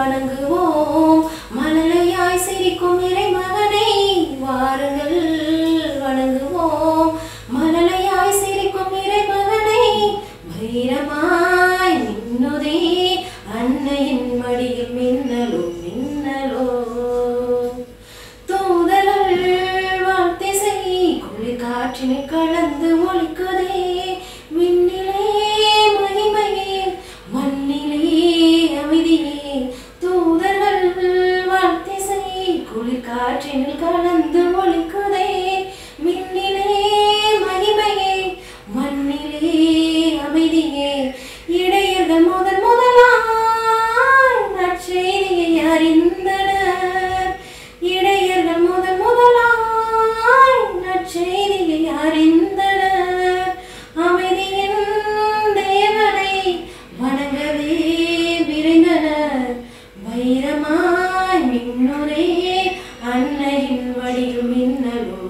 வணங்குவோம் மழலையாய் சிரிக்கும் இறைமகனை வாருங்கள் வணங்குவோம் மழலையாய் சிரிக்கும் இறைமகனை வைரமாய் மின்னுதே அன்னையின் மடியில் மின்னலோ மின்னலோ தூதர்கள் வாழ்த்திசை குளிர் காற்றினில் கலந்து ஒலிக்குதே விண்ணிலே மகிமையே மண்ணிலே அமைதியே தூதர்கள் வாழ்த்திசை குளிர் காற்றினில் கலந்து ஒலிக்குதே விண்ணிலே மகிமையே மண்ணிலே அமைதியே இடையர்கள் முதன் முதலாய் நற்செய்தியை அறிந்தனர் இடையர்கள் முதன் முதலாய் நற்செய்தியை அறிந்தனர் அமைதியின் தேவனை வணங்கவே விரைந்தனர் வைரமாய் மின்னுரே அன்னையின் வடியும் மின்னலோ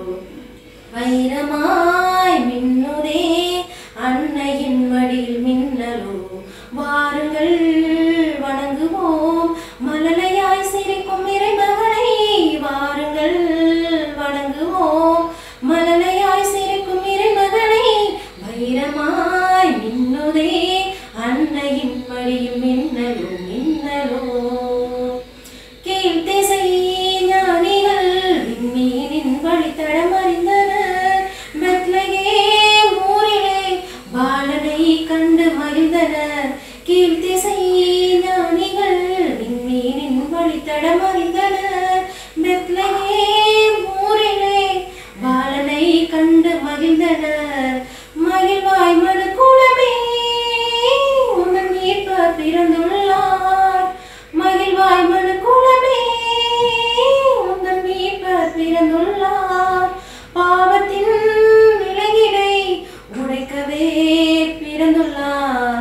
வைரமாய் மின்னுதே அன்னையின் மடியில் மின்னலோ வாருங்கள் வணங்குவோம் மழலையாய் சிரிக்கும் இறைமகனை வாருங்கள் வணங்குவோம் மழலையாய் சிரிக்கும் இறைமகனை வைரமாய் மின்னுதே அன்னையின் மடியில் மின்னலோ மின்னலோ கீழ்த்திசை ஞானிகள் விண்மீனின் வழித்தடம் அறிந்தனர் பெத்லகேம் ஊரிலே பாலனை கண்டு மகிழ்ந்தனர் கீழ்த்திசை ஞானிகள் விண்மீனின் வழித்தடம் அறிந்தனர் பெத்லகேம் ஊரிலே பாலனை கண்டு மகிழ்ந்தனர் மகிழ்வாய் மனு குலமே உங்கள் மீட்பர் பிறந்துள்ளார் மகிழ்வாய் மனு குலமே உங்கள் மீட்பர் பிறந்துள்ளார் பாவத்தின் விலகிடை உடைக்கவே பிறந்துள்ளார்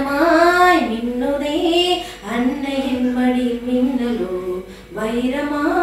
வைரமாய் மின்னுதே அன்னையின் மடி மின்னலோ வைரமாய்